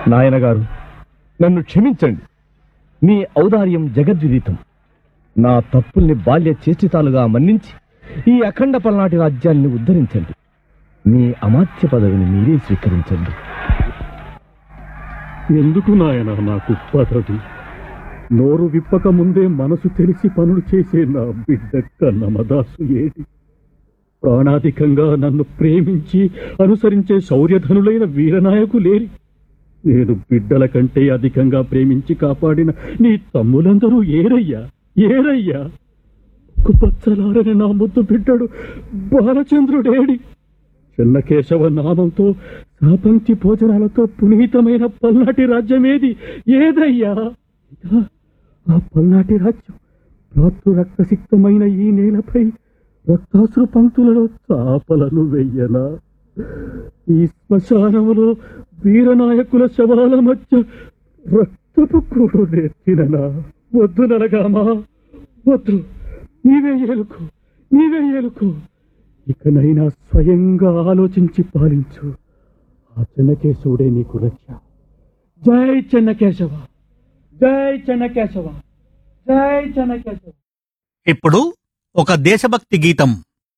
నాయన గారు నన్ను క్షమించండి మీ ఔదార్యం జగద్విదితం నా తప్పుల్ని బాల్య చేష్టితాలుగా మన్నించి ఈ అఖండ పల్నాటి రాజ్యాన్ని ఉద్ధరించండి మీ అమాత్య పదవిని మీరే స్వీకరించండి ఎందుకు నాయన నాకు పదవి నోరు విప్పక ముందే మనసు తెలిసి పనులు చేసే నా బిడ్డ కన్నమదాసు ఏది ప్రాణాధికంగా నన్ను ప్రేమించి అనుసరించే శౌర్యధనులైన వీరనాయకులేరి నేను బిడ్డల కంటే అధికంగా ప్రేమించి కాపాడిన నీ తమ్ములందరూ ఏరయ్యా ఏరయ్యా కుపచ్చలారని నా ముద్దు బిడ్డడు బాలచంద్రుడేడి చిన్నకేశవ నామంతో సాపంక్తి భోజనాలతో పునీతమైన పల్నాటి రాజ్యమేది ఏదయ్యా ఇదా, ఆ పల్నాటి రాజ్యం రాత్రు రక్తసిక్తమైన ఈ నేలపై రక్తాసురు పంక్తులలో చాపలను వెయ్యనా ఈ శ్మశానములో వీరనాయకుల శవాల మధ్య రక్తపు కూడు నెత్తిననా వద్దు నరగామా వద్దు నీవే ఏలుకు నీవే ఏలుకు ఇకనైనా స్వయంగా ఆలోచించి పాలించు ఆ చెన్నకేశవుడే నీకు రక్ష జై చెన్నకేశవ జై చెన్నకేశవ జై చెన్నకేశవ ఇప్పుడు ఒక దేశభక్తి గీతం